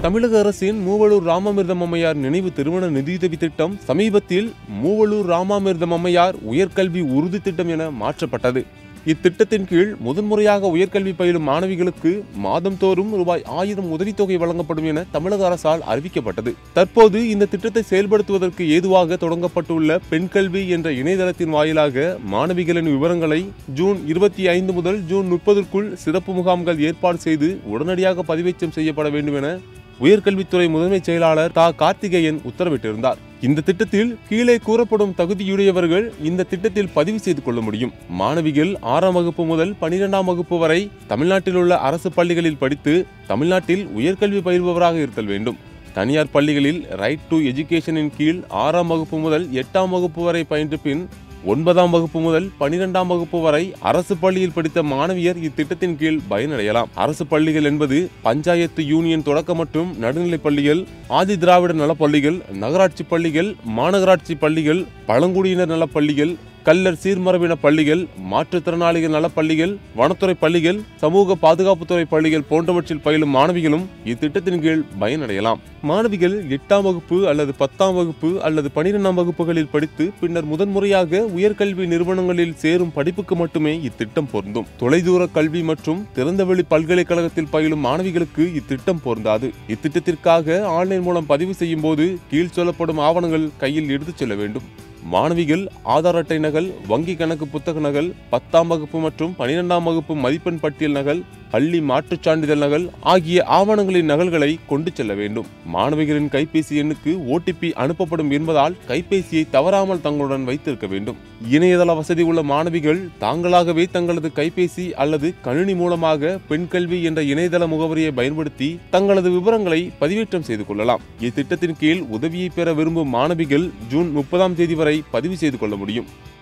தமிழக அரசின் மூவலூர் ராமாமிர்தம் அம்மையார் நினைவு திருமண நிதியுதவி திட்டம் சமீபத்தில் மூவலூர் ராமாமிர்தம் அம்மையார் உயர்கல்வி உறுதி திட்டம் என மாற்றப்பட்டது இத்திட்டத்தின் கீழ் முதன்முறையாக உயர்கல்வி பயிலும் மாணவிகளுக்கு மாதம்தோறும் ரூபாய் ஆயிரம் உதவித்தொகை வழங்கப்படும் என தமிழக அரசால் அறிவிக்கப்பட்டது தற்போது இந்த திட்டத்தை செயல்படுத்துவதற்கு ஏதுவாக தொடங்கப்பட்டுள்ள பெண் கல்வி என்ற இணையதளத்தின் வாயிலாக மாணவிகளின் விவரங்களை ஜூன் இருபத்தி ஐந்து முதல் ஜூன் முப்பதற்குள் சிறப்பு முகாம்கள் ஏற்பாடு செய்து உடனடியாக பதிவேற்றம் செய்யப்பட வேண்டும் என உயர்கல்வித்துறை முதன்மை செயலாளர் தா கார்த்திகேயன் உத்தரவிட்டிருந்தார் இந்த திட்டத்தில் கீழே கூறப்படும் தகுதியுடையவர்கள் இந்த திட்டத்தில் பதிவு செய்து கொள்ள முடியும் மாணவிகள் ஆறாம் வகுப்பு முதல் பனிரெண்டாம் வகுப்பு வரை தமிழ்நாட்டில் உள்ள அரசு பள்ளிகளில் படித்து தமிழ்நாட்டில் உயர்கல்வி பயில்பவராக இருத்தல் வேண்டும் தனியார் பள்ளிகளில் ரைட் டு எஜுகேஷனின் கீழ் ஆறாம் வகுப்பு முதல் எட்டாம் வகுப்பு வரை பயின்ற பின் ஒன்பதாம் வகுப்பு முதல் பனிரெண்டாம் வகுப்பு வரை அரசு பள்ளியில் படித்த மாணவியர் இத்திட்டத்தின் கீழ் பயனடையலாம் அரசு பள்ளிகள் என்பது பஞ்சாயத்து யூனியன் தொடக்க மற்றும் நடுநிலைப் பள்ளிகள் ஆதி திராவிட நலப் பள்ளிகள் நகராட்சி பள்ளிகள் மாநகராட்சி பள்ளிகள் பழங்குடியினர் நலப் பள்ளிகள் கல்லர் சீர்மரபின பள்ளிகள் மாற்றுத்திறனாளிகள் நலப் பள்ளிகள் வனத்துறை பள்ளிகள் சமூக பாதுகாப்புத்துறை பள்ளிகள் போன்றவற்றில் பயிலும் மாணவிகளும் இத்திட்டத்தின் கீழ் பயனடையலாம் மாணவிகள் எட்டாம் வகுப்பு அல்லது பத்தாம் வகுப்பு அல்லது பனிரெண்டாம் வகுப்புகளில் படித்து பின்னர் முதன்முறையாக உயர்கல்வி நிறுவனங்களில் சேரும் படிப்புக்கு மட்டுமே இத்திட்டம் பொருந்தும் தொலைதூர கல்வி மற்றும் திறந்தவெளி பல்கலைக்கழகத்தில் பயிலும் மாணவிகளுக்கு இத்திட்டம் பொருந்தாது இத்திட்டத்திற்காக ஆன்லைன் மூலம் பதிவு செய்யும் போது கீழ் சொல்லப்படும் ஆவணங்கள் கையில் எடுத்துச் செல்ல வேண்டும் மாணவிகள் ஆதார் அட்டை நகல் வங்கி கணக்கு புத்தக நகல் பத்தாம் வகுப்பு மற்றும் பனிரெண்டாம் வகுப்பு மதிப்பெண் பட்டியல் நகல் பள்ளி மாற்றுச் சான்றிதழ் நகல் ஆகிய ஆவணங்களின் நகல்களை கொண்டு செல்ல வேண்டும் மாணவிகளின் கைபேசி எண்ணுக்கு ஓடிபி அனுப்பப்படும் என்பதால் கைபேசியை தவறாமல் தங்களுடன் வைத்திருக்க வேண்டும் இணையதள வசதி உள்ள மாணவிகள் தாங்களாகவே தங்களது கைபேசி அல்லது கணினி மூலமாக பெண் கல்வி என்ற இணையதள முகவரியை பயன்படுத்தி தங்களது விவரங்களை பதிவேற்றம் செய்து கொள்ளலாம் இத்திட்டத்தின் கீழ் உதவியை பெற விரும்பும் மாணவிகள் ஜூன் முப்பதாம் தேதி வரை பதிவு செய்து கொள்ள முடியும்